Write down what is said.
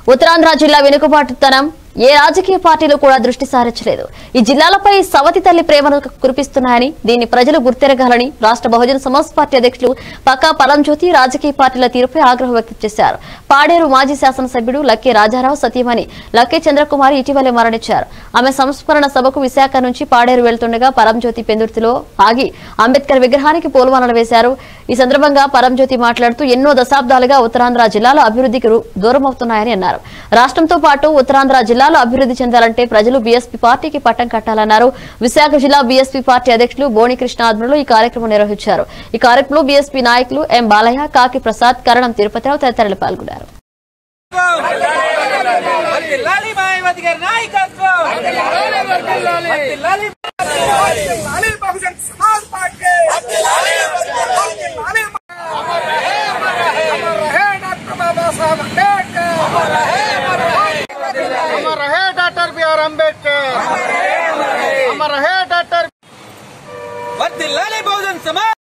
ఉత్తరాంధ్ర జిల్లా వెనుకబాటుతనం ఏ రాజకీయ పార్టీలు కూడా దృష్టి సారించలేదు ఈ జిల్లాలపై సవతి తల్లి ప్రేమను కురిపిస్తున్నాయని దీన్ని ప్రజలు గుర్తెరగాలని రాష్ట్ర బహుజన సమాజ్ పార్టీ అధ్యక్షులు పక్కా పలంజ్యోతి రాజకీయ పార్టీల తీరుపై ఆగ్రహం వ్యక్తం చేశారు పాడేరు మాజీ శాసనసభ్యుడు లక్కే రాజారావు సతీమణి లక్కే చంద్రకుమారి ఇటీవలే మరణించారు ఆమె సంస్మరణ సభకు విశాఖ నుంచి పాడేరు వెళ్తుండగా పరంజ్యోతి పెందుర్తిలో ఆగి అంబేద్కర్ విగ్రహానికి పూలమాలలు వేశారు ఈ సందర్భంగా పరంజ్యోతి మాట్లాడుతూ ఎన్నో దశాబ్దాలుగా ఉత్తరాంధ్ర జిల్లాలో అభివృద్ధికి రు- దూరమవుతున్నాయని అన్నారు రాష్ట్రంతో పాటు ఉత్తరాంధ్ర జిల్లాలో అభివృద్ధి చెందాలంటే ప్రజలు బీఎస్పీ పార్టీకి పట్టం కట్టాలన్నారు విశాఖ జిల్లా బీఎస్పీ పార్టీ అధ్యక్షులు బోని కృష్ణ ఆధ్వర్యంలో ఈ కార్యక్రమం నిర్వహించారు ఈ కార్యక్రమంలో బీఎస్పీ నాయకులు ఎం బాలయ్య కాకి ప్రసాద్ కరణం తిరుపతిరావు తదితరులు పాల్గొన్నారు వర్ధిల్లాలి మాయావతి గారి నాయకత్వం వర్ధిల్లాలి వర్ధిల్లాలి బహుజన్ సమాజ్ పార్టీ వర్ధిల్లాలి అమర్ రహే డాక్టర్ బాబా సాహెబ్ అంబేద్కర్ अमर रहे डॉक्टर बी आर अम्बेडकर अमर रहे डॉक्टर వర్ధిల్లాలి బహుజన్ సమాజ్